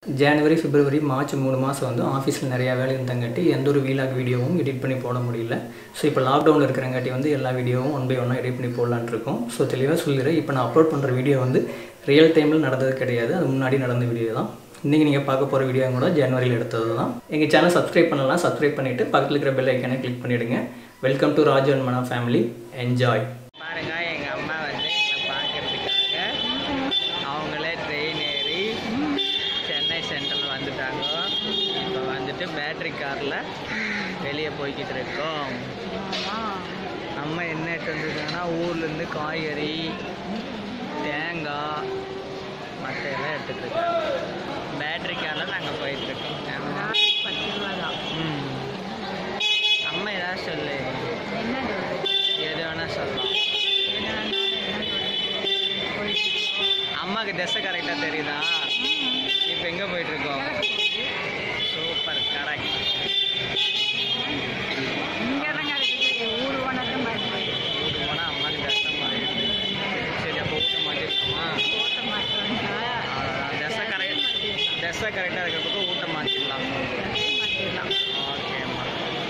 ஜனவரி பிப்ரவரி March மூணு மாதம் வந்து ஆஃபீஸில் நிறையா வேலை இருந்தங்காட்டி எந்த ஒரு வீலாக் வீடியோவும் எடிட் பண்ணி போட முடியல ஸோ இப்போ லாக்டவுனில் இருக்கிறங்காட்டி வந்து எல்லா வீடியோவும் ஒன் பை ஒன்னாக எடிட் பண்ணி போடலான்ட்டு இருக்கோம் ஸோ தெளிவாக சொல்லிடுறேன் இப்போ நான் அப்லோட் பண்ணுற வீடியோ வந்து ரியல் டைமில் நடந்தது கிடையாது அது முன்னாடி நடந்த வீடியோ தான் இன்றைக்கி நீங்கள் பார்க்க போகிற வீடியோ கூட ஜனவரியில் எடுத்தது தான் எங்கள் சேனல் சப்ஸ்கிரைப் பண்ணலாம் சப்ஸ்கிரைப் பண்ணிவிட்டு பக்கத்தில் இருக்கிற பெல் ஐக்கானை கிளிக் பண்ணிவிடுங்க welcome to Raju and Mana family enjoy பாருங்க எங்க அம்மா வந்து எங்களை பார்க்கறதுக்காக அவங்களே ட்ரெயின் ஏறி சென்னை சென்ட்ரல் வந்துட்டாங்க இப்போ வந்துட்டு பேட்டரி காரில் வெளியே போய்கிட்டு இருக்கோம் அம்மா என்ன எடுத்து வந்திருக்காங்கன்னா ஊர்லேருந்து காய்கறி தேங்காய் மற்ற எல்லாம் எடுத்துகிட்டு இருக்காங்க பேட்டரி காரில் நாங்கள் போயிட்டுருக்கோம் ம் அம்மா ஏதாவது சொல்லு எது வேணா சொல்லலாம் அம்மாக்கு திசை கரெக்டாக தெரியுதா இப்போ எங்கே போயிட்டு இருக்கோம் சூப்பர் கரெக்ட் ஊர் போனால் அம்மாக்கு திசை மாறிடுது சரி அப்போ ஊட்ட மாட்டிருக்கோமா அவ்வளோதான் திசை கரெக்ட் திசை கரெக்டாக இருக்கிறதுக்கு ஊட்ட மாற்றிடலாம் ஓகேம்மா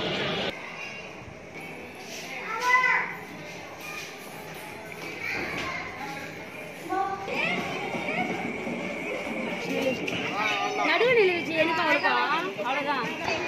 நடுவில் நிலுவச்சு எனக்கு அவ்வளோக்கா அவ்வளோதான்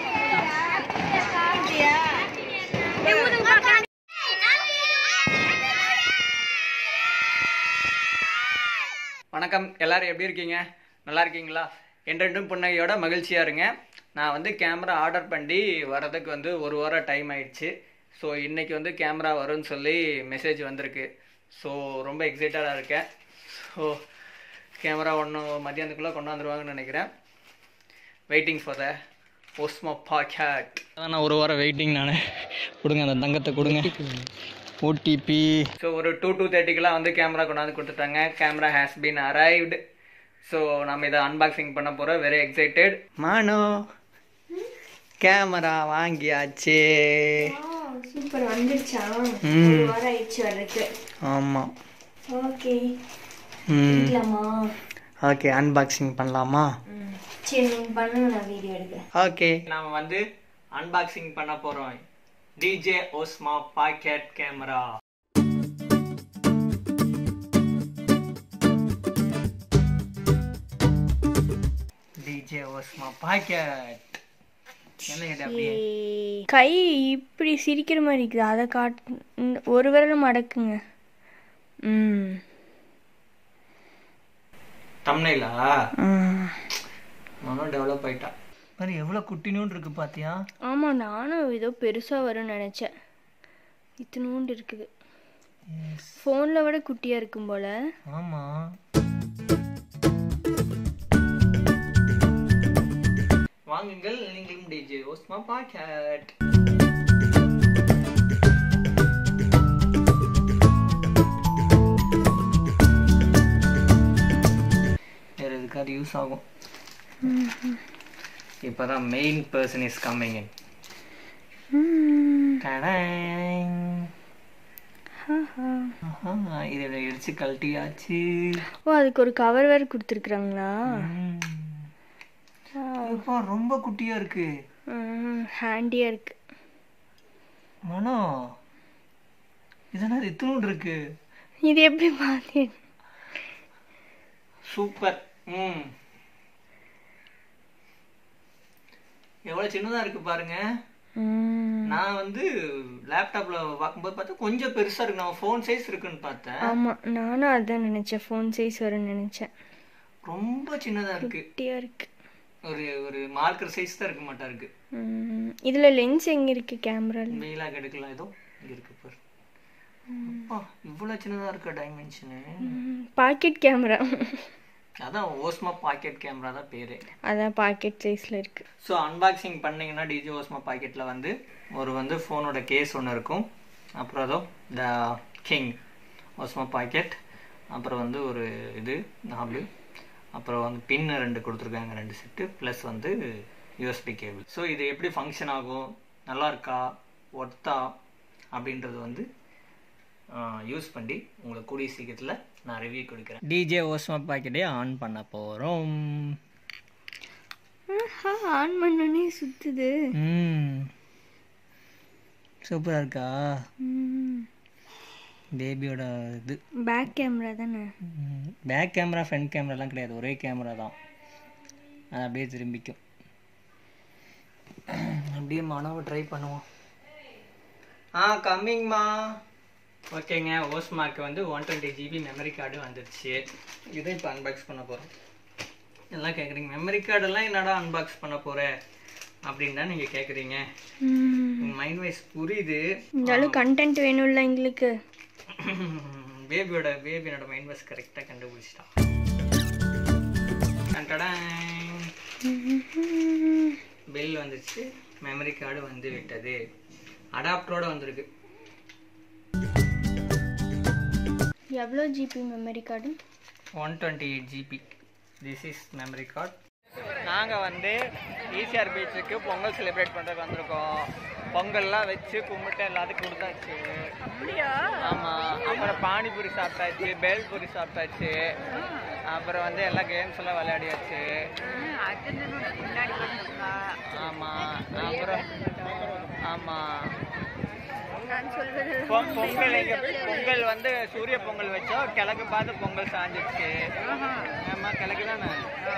வணக்கம் எல்லாரும் எப்படி இருக்கீங்க நல்லா இருக்கீங்களா என்றென்றும் புன்னகையோட மகிழ்ச்சியாக இருங்க நான் வந்து கேமரா ஆர்டர் பண்ணி வரதுக்கு வந்து ஒரு வாரம் டைம் ஆயிடுச்சு ஸோ இன்னைக்கு வந்து கேமரா வரும்னு சொல்லி மெசேஜ் வந்திருக்கு ஸோ ரொம்ப எக்ஸைட்டடாக இருக்கேன் ஸோ கேமரா ஒன்றும் மத்தியானத்துக்குள்ளே கொண்டாந்துருவாங்கன்னு நினைக்கிறேன் waiting for the Osmo pocket நான் ஒரு வாரம் வெயிட்டிங் நான் கொடுங்க அந்த தங்கத்தை கொடுங்க ஓடிபி ஸோ ஒரு டூ டூ தேர்ட்டிக்கெலாம் வந்து கேமரா கொண்டாந்து கொடுத்துட்டாங்க camera has been arrived so நம்ம இதை அன்பாக்சிங் பண்ண போகிறோம் வெரி எக்ஸைட்டட் மானோ கேமரா வாங்கியாச்சு சூப்பர் வந்துருச்சா ம். ஒரு வாரம் ஆயிடுச்சு வர்றதுக்கு ஆமாம் ஓகே ம் இல்லம்மா ஓகே அன்பாக்சிங் பண்ணலாமா ம் சரி நீங்க பண்ணுங்க நான் வீடியோ எடுக்கிறேன் ஓகே நாம வந்து அன்பாக்சிங் பண்ண போறோம் DJ Osmo pocket camera DJ Osmo pocket என்ன இது அப்படியே கை இப்படி சிரிக்கிற மாதிரி இருக்குது அதை காட்டு இந்த ஒரு விரல் மடக்குங்க ம் தம்னைலா நானும் டெவலப் ஆயிட்டா பாரு எவ்வளவு குட்டினூன்னு இருக்கு பாத்தியா ஆமாம் நானும் ஏதோ பெருசாக வரும்னு நினச்சேன் இத்தினூண்டு இருக்குது ஃபோனில் விட குட்டியாக இருக்கும் போல ஆமா வாங்குங்கள் நீங்களும் டிஜே ஓஸ்மா பாக்கெட் வேற எதுக்காவது யூஸ் ஆகும் இப்பதான் main person is coming in இதை இடிச்சு கழட்டியாச்சு ஓ அதுக்கு ஒரு கவர் வேறு கொடுத்துருக்குறாங்களா அப்பா ரொம்ப குட்டியா இருக்கு ஹேண்டியாக இருக்கு மனோ இதெல்லாம் இத்தனோடு இருக்கு இது எப்படி மாற்றி சூப்பர் ம் எவ்வளவு சின்னதா இருக்கு பாருங்க நான் வந்து லேப்டாப்ல பார்க்கும்போது பார்த்தா கொஞ்சம் பெருசா இருக்கு நம்ம ஃபோன் சைஸ் இருக்குன்னு பார்த்தேன் ஆமாம் நானும் அதான் நினச்சேன் ஃபோன் சைஸ் வரும்னு நினச்சேன் ரொம்ப சின்னதா இருக்கு குட்டியாக இருக்கு ஒரு ஒரு மார்க்கர் சைஸ் தான் இருக்க மாட்டா இருக்கு இதில் லென்ஸ் எங்கே இருக்குது கேமராவில் மெயிலா எடுக்கலாம் ஏதோ இங்க இருக்கு பாரு அப்பா இவ்வளவு சின்னதா இருக்க டைமென்ஷனு பாக்கெட் கேமரா அதான் ஓஸ்மா பாக்கெட் கேமரா தான் பேரு அதான் பாக்கெட் சைஸில் இருக்குது ஸோ அன்பாக்சிங் பண்ணீங்கன்னா டிஜி ஓஸ்மா பாக்கெட்டில் வந்து ஒரு வந்து ஃபோனோட கேஸ் ஒன்று இருக்கும் அப்புறம் அதோ த கிங் ஓஸ்மா பாக்கெட் அப்புறம் வந்து ஒரு இது நாலு அப்புறம் வந்து பின் ரெண்டு கொடுத்துருக்காங்க ரெண்டு செட்டு ப்ளஸ் வந்து யூஎஸ்பி கேபிள் ஸோ இது எப்படி ஃபங்க்ஷன் ஆகும் நல்லா இருக்கா ஒர்த்தா அப்படின்றது வந்து யூஸ் பண்ணி உங்களுக்கு கூடிய சீக்கிரத்தில் நான் ரிவ்யூ கொடுக்குறேன் டிஜே ஓஸ்மா பாக்கெட்டே ஆன் பண்ண போகிறோம் ஆன் பண்ணோன்னே சுத்துது ம் சூப்பராக இருக்கா பேபியோட இது பேக் கேமரா தானே பேக் கேமரா ஃப்ரண்ட் கேமராலாம் கிடையாது ஒரே கேமரா தான் அது அப்படியே திரும்பிக்கும் அப்படியே மனவை ட்ரை பண்ணுவோம் ஆ கம்மிங்மா ஓகேங்க ஓஸ்மார்க்கு வந்து one twenty GB memory card வந்துருச்சு இதை இப்போ அன்பாக்ஸ் பண்ண போகிறோம் எல்லாம் கேட்குறீங்க மெமரி கார்டெல்லாம் என்னடா அன்பாக்ஸ் பண்ண போகிற அப்படின்னு தான் நீங்கள் கேட்குறீங்க உங்கள் மைண்ட் வைஸ் புரியுது இருந்தாலும் கண்டென்ட் வேணும்ல எங்களுக்கு பேபியோட பேபியோட மைண்ட் வாஸ் கரெக்டாக கண்டுபிடிச்சிட்டான் பில் வந்துச்சு மெமரி கார்டு வந்து விட்டது அடாப்டரோட வந்திருக்கு எவ்வளோ GB memory card one twenty eight GB this is memory card நாங்கள் வந்து ஈசிஆர் பீச்சுக்கு பொங்கல் செலிப்ரேட் பண்ணுறதுக்கு வந்திருக்கோம் பொங்கல்லாம் வச்சு கும்பிட்டு எல்லாத்துக்கும் கொடுத்தாச்சு ஆமாம் அப்புறம் பானிபூரி சாப்பிட்டாச்சு பேல்பூரி சாப்பிட்டாச்சு அப்புறம் வந்து எல்லா கேம்ஸ் எல்லாம் விளையாடியாச்சு ஆமாம் அப்புறம் ஆமாம் பொ- பொங்கல் எங்க பொங்கல் வந்து சூரிய பொங்கல் வச்சோம் கிழக்கு பார்த்து பொங்கல் சாஞ்சிச்சு ஆமா கிழக்கு தானே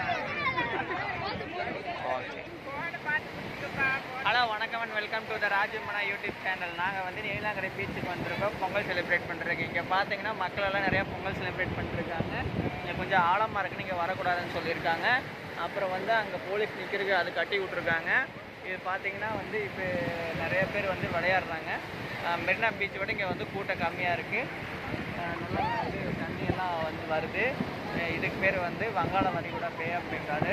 ஓகே ஹலோ வணக்கம் and welcome to the Rajamana YouTube channel நாங்கள் வந்து நீலாங்கரை பீச்சுக்கு வந்திருக்கோம் பொங்கல் செலிப்ரேட் பண்ணுறதுக்கு இங்கே பார்த்தீங்கன்னா மக்கள் எல்லாம் நிறையா பொங்கல் செலிப்ரேட் பண்ணிருக்காங்க இங்கே கொஞ்சம் ஆழமாக இருக்குன்னு இங்கே வரக்கூடாதுன்னு சொல்லியிருக்காங்க அப்புறம் வந்து அங்கே போலீஸ் நிற்கிறதுக்கு அது கட்டி விட்ருக்காங்க இது பார்த்தீங்கன்னா வந்து இப்போ நிறைய பேர் வந்து விளையாடுறாங்க அஹ் மெரினா பீச் விட இங்கே வந்து கூட்டம் கம்மியாக இருக்குது நல்லா வந்து தண்ணியெல்லாம் வந்து வருது அஹ் இதுக்கு பேர் வந்து வங்காள வரிகுடா பே அப்படிங்காது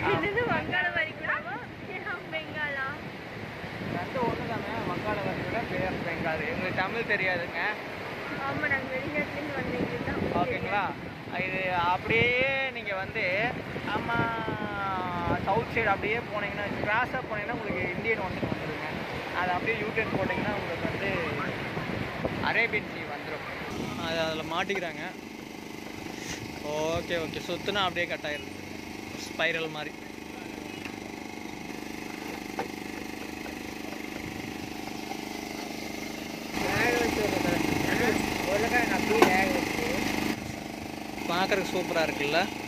ரெண்டு ஒன்று தானே வங்காள வரிகுடா பே ஆஃப் பெங்கால் எங்களுக்கு தமிழ் தெரியாதுங்க ஆமாம் நாங்கள் வெளிநாட்டுலேருந்து வந்தீங்க ஓகேங்களா இது அப்படியே நீங்கள் வந்து ஆமாம் சவுத் சைடு அப்படியே போனீங்கன்னா கிராஸாக போனீங்கன்னா உங்களுக்கு இந்தியன் ஓஷன் வந்துடுங்க அது அப்படியே யூடியூன் போட்டிங்கன்னா உங்களுக்கு வந்து அரேபியன் சி வந்துடும் அது அதில் மாட்டிக்கிறாங்க ஓகே ஓகே சுற்றுனா அப்படியே கட் ஆயிடுது ஸ்பைரல் மாதிரி பார்க்குறதுக்கு சூப்பராக இருக்குல்ல